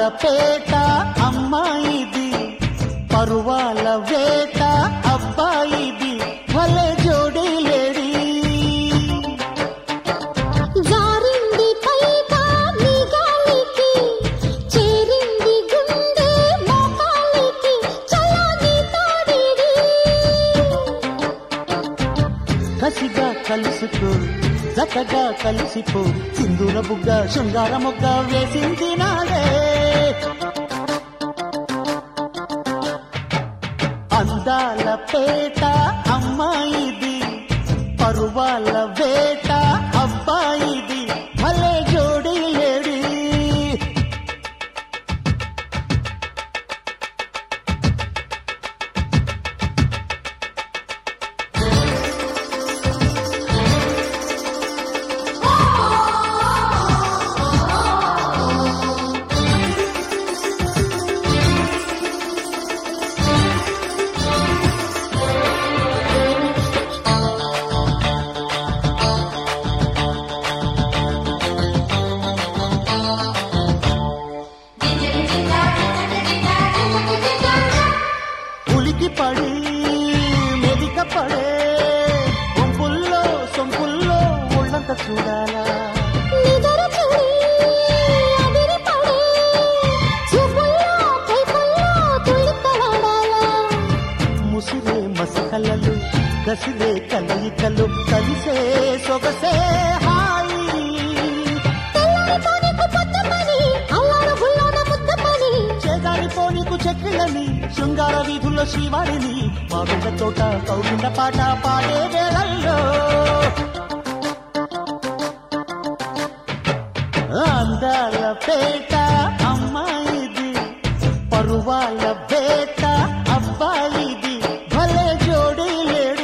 పేట అమ్మాయిది పరువాల వేట అబ్బాయిది భలే జోడి లేడీ జారింది పైట నీ గాలికి చేరింది గుండె మోకాలికి చలాని తోడిడి కసిగా కలుసుకో జతగా కలిసిపో సింధూర బుగ్గ శృంగార మొగ్గ వేసింది నాడే అందాల పేట అమ్మాయిది పరువాల వేట అబ్బాయిది భలే జోడి లేడీ ఉలికి పడి మెదిక పడే ఒంపుల్లో సొంపుల్లో ఒళ్ళంత చూడాలా నిదర చెడి అదిరి పడే చూపుల్లో కైపుల్లో తుళ్ళిత్తలాడాలా ముసిరే మసకలలు కసిరే కలయికలు కలిసే సొగసే హాయి తెల్లారితో నీకు పొద్దమని అల్లారు గుల్లోన ముద్దమని చేదాడిపోనీకు చెక్కిళ్ళని శృంగార వీధుల్లో శ్రీవారిని మా బిడ్డ తోట కౌగిళ్ళ పాట పాడే వేళల్లో అందాల పేట అమ్మాయిది పరువాల వేట అబ్బాయిది భలే జోడి లేడీ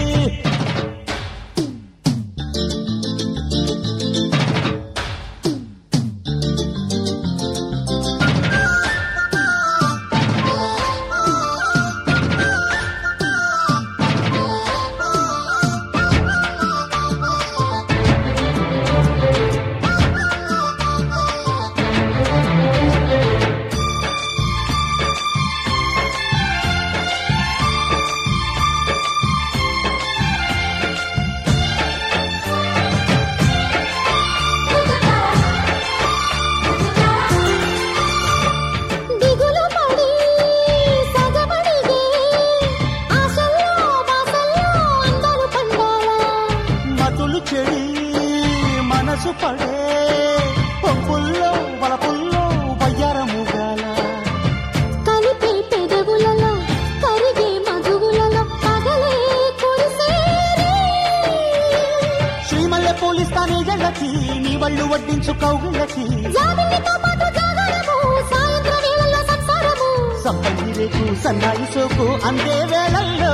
దిగులు పడి సగమడిగే ఆశల్లో వాసల్లో అందరూ పండాలా మతులు చెడి మనసు పడే పొంపుల్లో వలపుల్లో వయ్యారముగాల కలిపే పెదవులలో కరిగే మధువులలో పగలే కురిసేరే శ్రీమల్లె పోలిస్తానే జళ్ళకి నీ వళ్ళు వడ్డించు కౌగిళ్ళకి జాబిల్లితో పాటు జాగరము సాయంత్రం వేళల్లో సంసారము సంపంగి రేకు సన్నాయి సోకు అందే వేళల్లో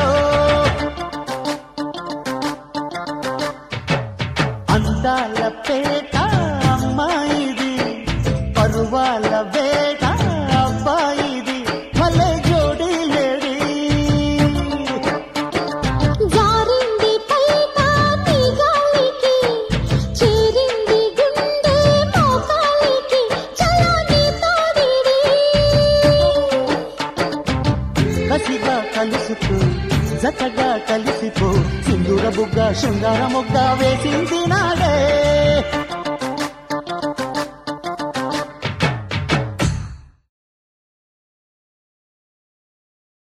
అందాల పేట అమ్మాయిది పరువాల వేట అబ్బాయిది భలే జోడి లేడీ జారింది పైట నీ గాలికి చేరింది గుండె మోకాలికి చలాని తోడిడి కసిగా కలుసుకో జతగా కలిసిపో సింధూర బుగ్గ శృంగార మొగ్గ వేసింది నాడే